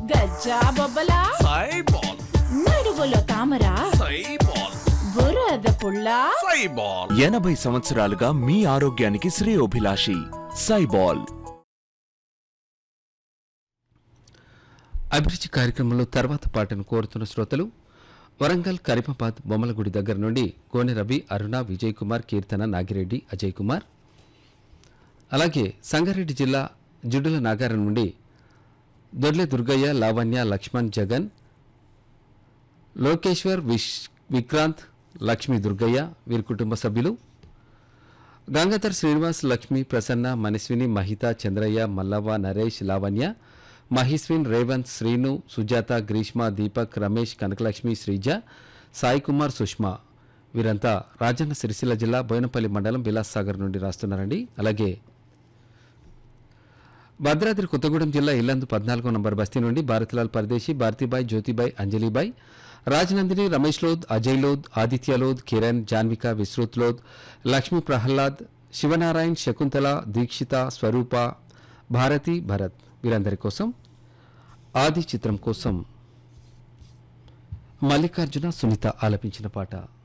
గజ్జా బొబ్బలా సైబాల్ నడువులో తామర సైబాల్ బురద పుల్ల సైబాల్ ఎనభై సంవత్సరాలుగా మీ ఆరోగ్యానికి శ్రేయోభిలాషి సైబాల్ అభిరుచి కార్యక్రమంలో తర్వాత పాటను కోరుతున్న శ్రోతలు వరంగల్ కరీమాబాద్ బొమ్మలగుడి దగ్గర నుండి కోనె రవి అరుణ విజయ్ కుమార్ కీర్తన నాగిరెడ్డి అజయ్ కుమార్ అలాగే సంగారెడ్డి జిల్లా జుడుల నాగారం నుండి దొడ్లె దుర్గయ్య లావణ్య లక్ష్మణ్ జగన్ లోకేశ్వర్ విష్ విక్రాంత్ లక్ష్మీ దుర్గయ్య వీరి కుటుంబ సభ్యులు గంగాధర్ శ్రీనివాస్ లక్ష్మి ప్రసన్న మనస్విని మహిత చంద్రయ్య మల్లవ్వ నరేష్ లావణ్య మహిస్విన్ రేవంత్ శ్రీను సుజాత గ్రీష్మ దీపక్ రమేష్ కనకలక్ష్మి శ్రీజ సాయి కుమార్ సుష్మా వీరంతా రాజన్న సిరిసిల్ల జిల్లా బోయినపల్లి మండలం విలాస్ సాగర్ నుండి రాస్తున్నారండి అలాగే భద్రాద్రి కొత్తగూడెం జిల్లా ఇల్లందు పద్నాలుగో నంబర్ బస్తీ నుండి భారతిలాల్ పరదేశి భారతీబాయ్ జ్యోతిబాయ్ అంజలిబాయ్ రాజనందిని రమేష్ లోద్ అజయ్ లోద్ ఆదిత్య లోద్ కిరణ్ జాన్విక విశ్రుత్ లోద్ లక్ష్మీ ప్రహ్లాద్ శివనారాయణ్ శకుంతల దీక్షిత స్వరూప భారతి భరత్ వీరందరి కోసం ఆది చిత్రం కోసం మల్లికార్జున సునీత ఆలపించిన పాట